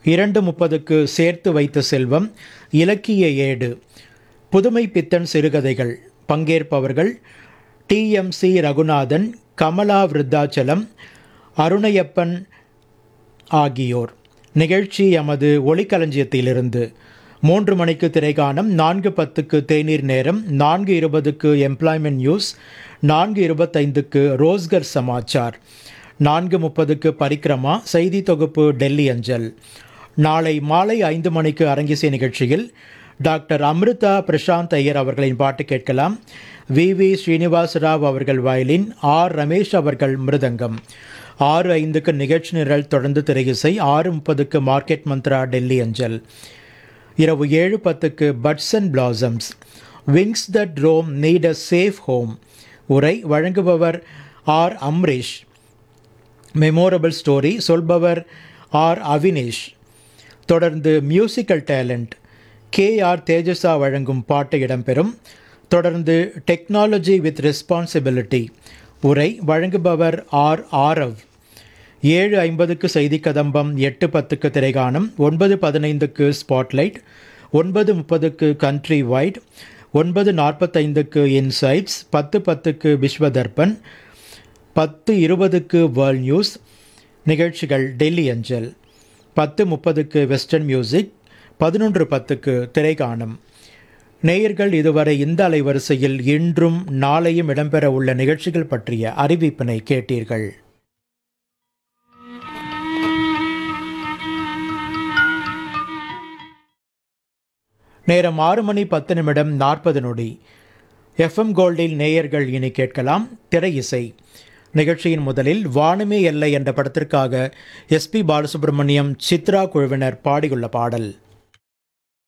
இரண்டு முப்பதுக்கு சேர்த்து வைத்த செல்வம் இலக்கிய ஏடு புதுமை பித்தன் சிறுகதைகள் பங்கேற்பவர்கள் டிஎம்சி ரகுநாதன் கமலா விருத்தாச்சலம் அருணையப்பன் ஆகியோர் நிகழ்ச்சி எமது ஒளிக்களஞ்சியத்திலிருந்து மூன்று மணிக்கு திரைகாணம் நான்கு பத்துக்கு தேநீர் நேரம் நான்கு இருபதுக்கு எம்ப்ளாய்மெண்ட் நியூஸ் நான்கு இருபத்தைந்துக்கு ரோஸ்கர் சமாச்சார் நான்கு முப்பதுக்கு பரிக்ரமா செய்தி தொகுப்பு டெல்லி அஞ்சல் நாளை மாலை ஐந்து மணிக்கு அரங்கிசை நிகழ்ச்சியில் டாக்டர் அமிர்தா பிரசாந்த் ஐயர் அவர்களின் பாட்டு கேட்கலாம் வி வி ஸ்ரீனிவாச ராவ் அவர்கள் வயலின் ஆர் ரமேஷ் அவர்கள் மிருதங்கம் ஆறு ஐந்துக்கு நிகழ்ச்சி நிரல் தொடர்ந்து திரையிசை ஆறு முப்பதுக்கு மார்க்கெட் மந்த்ரா டெல்லி அஞ்சல் இரவு ஏழு பத்துக்கு buds and blossoms wings that roam need a safe home உரை வழங்குபவர் ஆர் அம்ரீஷ் மெமோரபிள் ஸ்டோரி சொல்பவர் ஆர் அவினேஷ் தொடர்ந்து musical talent K R Tejasa வழங்கும் பாட்டு இடம்பெறும் தொடர்ந்து டெக்னாலஜி வித் ரெஸ்பான்சிபிலிட்டி உரை வழங்குபவர் ஆர் ஆரவ் ஏழு ஐம்பதுக்கு செய்தி கதம்பம் எட்டு பத்துக்கு திரைகாணம் ஒன்பது பதினைந்துக்கு ஸ்பாட்லைட் ஒன்பது முப்பதுக்கு கண்ட்ரி வைட் ஒன்பது நாற்பத்தைந்துக்கு இன்சைட்ஸ் பத்து பத்துக்கு விஸ்வதர்பன் பத்து இருபதுக்கு வேர்ல்ட் நியூஸ் நிகழ்ச்சிகள் டெல்லி அஞ்சல் பத்து முப்பதுக்கு வெஸ்டர்ன் மியூசிக் பதினொன்று பத்துக்கு திரைகாணம் நேயர்கள் இதுவரை இந்த அலைவரிசையில் இன்றும் நாளையும் இடம்பெற உள்ள நிகழ்ச்சிகள் பற்றிய அறிவிப்பினை கேட்டீர்கள் நேரம் ஆறு மணி பத்து நிமிடம் நாற்பது நொடி எஃப்எம் கோல்டில் நேயர்கள் இனி கேட்கலாம் திரை இசை நிகழ்ச்சியின் முதலில் வானமே எல்லை என்ற படத்திற்காக எஸ்பி பாலசுப்ரமணியம் சித்ரா குழுவினர் பாடியுள்ள பாடல்